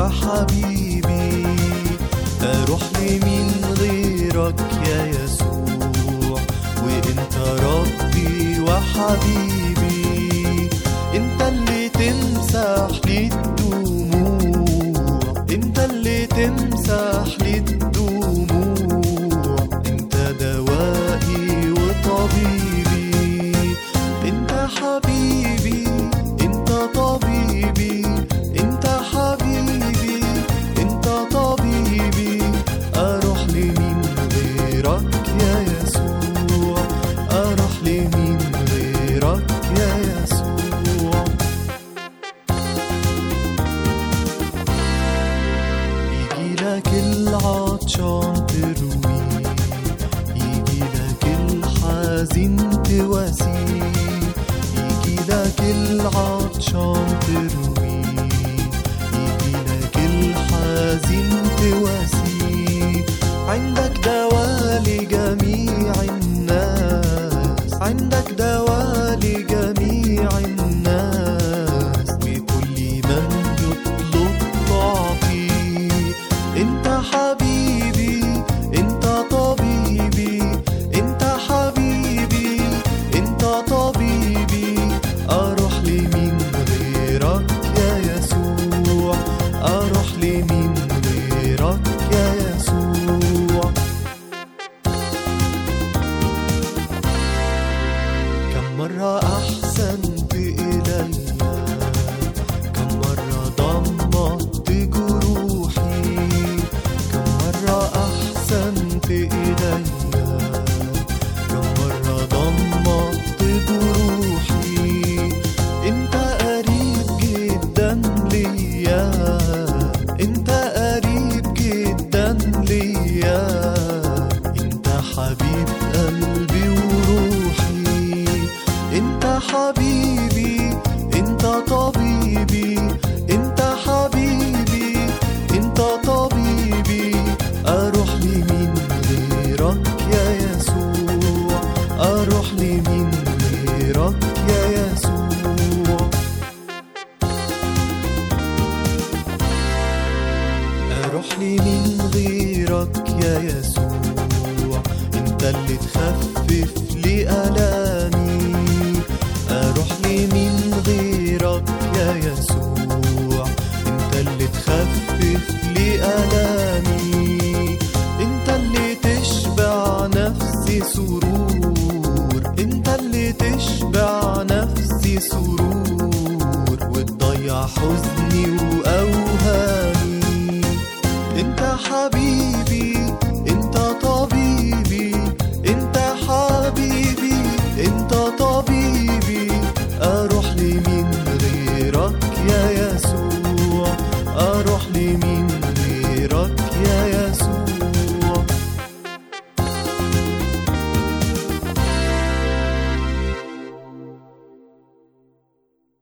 وحبيبي اروح لمين غيرك يا يسوع وانت ربي وحبيبي انت اللي تمسح لي الدموع انت اللي تمسح لي الدموع انت دوائي وطبيبي انت حبيبي انت طبيبي انت حبيبي انت طبيبي اروح لمين غيرك يا يسوع اروح لمين غيرك يا يسوع يجي لك العطشان تروي يجي لك الحزين تواسي يجي لك العطشان تروي يجي لك الحزين تواسي عندك دواء لجميع الناس عندك دواء لجميع الناس بكل من يطلب تعطي انت حبيبي انت طبيبي انت حبيبي انت طبيبي اروح لمين غيرك يا يسوع اروح لمين غيرك يا يسوع كم مرة أحسنت إلي كم مرة ضمت جروحي كم مرة أحسنت إلي كم مرة ضمت جروحي أنت قريب جدا ليا أنت قريب جدا ليا أنت حبيب قلبي وروحي أنت حبيبي أنت طبيبي أنت حبيبي أنت طبيبي أروح لمين غيرك يا يسوع أروح لمين غيرك يا يسوع أروح لمين غيرك يا يسوع أنت اللي تخفف لي ألامي أروح لمين غيرك يا يسوع أنت اللي تخفف لي ألامي أنت اللي تشبع نفسي سرور أنت اللي تشبع نفسي سرور وتضيع حزني وأوهامي انت حبيبي